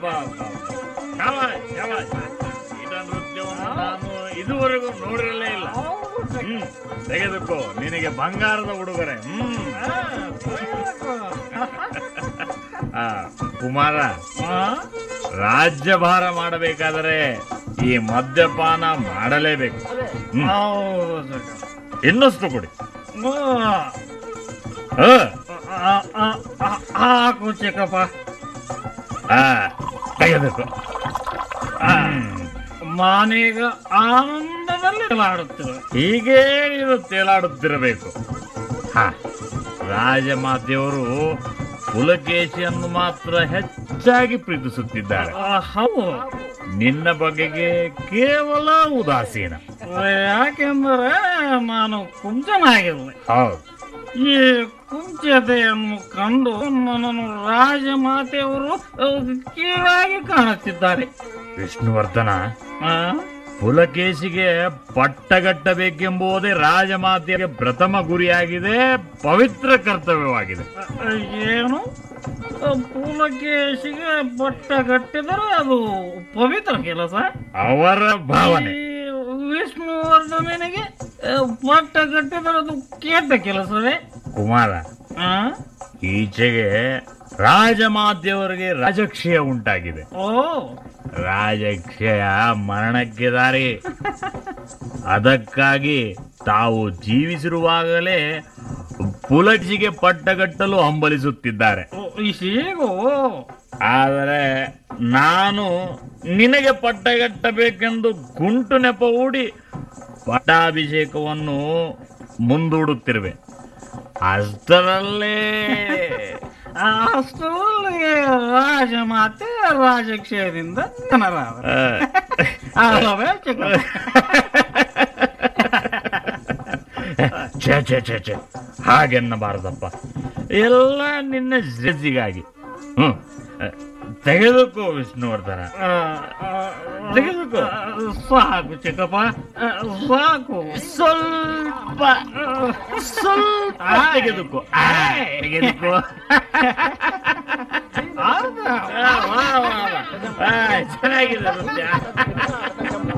ಅಬ್ಬಾ, ಅಬ್ಬಾ. ಶಾಬಾಷ್, ಶಾಬಾಷ್. ಗೀತ ನೃತ್ಯವನ್ನು ನಾನು ಇದುವರೆಗೂ ನೋಡಿರಲೇ ಇಲ್ಲ ಹ್ಮ್ ತೆಗೆದುಕೋ ನಿನಗೆ ಬಂಗಾರದ ಉಡುಗೊರೆ ಹ್ಮ್ ಆ, ಕುಮಾರ ರಾಜ್ಯಭಾರ ಮಾಡಬೇಕಾದರೆ ಈ ಮದ್ಯಪಾನ ಮಾಡಲೇಬೇಕು ಹ್ಮ್. ಇನ್ನಷ್ಟು ಕೊಡಿ ಹ, ಹಾಕು ಚಿಕ್ಕಪ್ಪ ಆ, ತೆಗೆದುಕೋ ಹ್ಮ್. ಮಾನೀಗ ಆನಂದದಲ್ಲಿ ಆಡುತ್ತಿರು ಹೀಗೆ ನೀನು ತೇಲಾಡುತ್ತಿರಬೇಕು ಹ ರಾಜಮಾತೆಯವರು ಪುಲಕೇಶಿಯನ್ನು ಮಾತ್ರ ಹೆಚ್ಚಾಗಿ ಪ್ರೀತಿಸುತ್ತಿದ್ದಾರೆ ಹೌದು ನಿನ್ನ ಬಗೆಗೆ ಕೇವಲ ಉದಾಸೀನ ಯಾಕೆಂದರೆ ನಾನು ಕುಂಚನಾಗಿರುವೆ ಹೌದು ಈ ಕುಂಚತೆಯನ್ನು ಕಂಡು ನನ್ನನ್ನು ರಾಜಮಾತೆಯವರು ಅಹ್, ಕೀಳಾಗಿ ಕಾಣುತ್ತಿದ್ದಾರೆ ವಿಷ್ಣುವರ್ಧನ ಆ? ಪುಲಕೇಶಿಗೆ ಪಟ್ಟಗಟ್ಟಬೇಕೆಂಬುದೇ ರಾಜಮಾತೆಯ ಪ್ರಥಮ ಗುರಿಯಾಗಿದೆ ಪವಿತ್ರ ಕರ್ತವ್ಯವಾಗಿದೆ ಅಹ್, ಏನು ಅಹ್, ಪುಲಕೇಶಿಗೆ ಬಟ್ಟ ಕಟ್ಟಿದರೆ ಅದು ಪವಿತ್ರ ಕೆಲಸ ಅವರ ಭಾವನೆ ಈ ವಿಷ್ಣುವರ್ಧನನಿಗೆ ಅಹ್, ಬಟ್ಟ ಕಟ್ಟಿದರೆ ಅದು ಕೆಟ್ಟ ಕೆಲಸವೇ ಕುಮಾರ ಆ? ಈಚೆಗೆ ರಾಜಮಾತೆಯವರಿಗೆ ರಾಜಕ್ಷಯ ಉಂಟಾಗಿದೆ ಓ ರಾಜಕ್ಷಯ ಮರಣಕ್ಕೆ ದಾರಿ ಅದಕ್ಕಾಗಿ ತಾವು ಜೀವಿಸಿರುವಾಗಲೇ ಪುಲಕಿಗೆ ಪಟ್ಟಗಟ್ಟಲು ಹಂಬಲಿಸುತ್ತಿದ್ದಾರೆ ಓ, ಹೀಗೋ ಆದರೆ ನಾನು ನಿನಗೆ ಪಟ್ಟಗಟ್ಟಬೇಕೆಂದು ಗುಂಟು ನೆಪ ಹೂಡಿ ಪಟ್ಟಾಭಿಷೇಕವನ್ನು ಮುಂದೂಡುತ್ತಿರುವೆ ಅಷ್ಟರಲ್ಲೇ ಅಷ್ಟರಲ್ಲಿ ರಾಜಮಾತೆ ರಾಜಕ್ಷಯದಿಂದ ಜನರಾದರು ಆ, ಅಲ್ಲವೇ ಚಿಕ್ಕ ಛೇ ಛೇ ಛೇ ಛೇ ಹಾಗೆನ್ನಬಾರದಪ್ಪ ಎಲ್ಲ ನಿನ್ನ ಶ್ರೇಯಸ್ಸಿಗಾಗಿ ಹ್ಮ್ ತೆಗೆದುಕೋ ವಿಷ್ಣುವರ್ಧನ ತೆಗೆದುಕೋ. ಸಾಕು ಚಿಕ್ಕಪ್ಪ ಆ, ಸಾಕು ಸ್ವಲ್ಪ ಸ್ವಲ್ಪ ತೆಗೆದುಕೋ ಆ, ತೆಗೆದುಕೋ ಹೌದಾ? ಆ, ವಾ, ವಾ, ವಾ. ಆ, ಚೆನ್ನಾಗಿದೆ ನೃತ್ಯ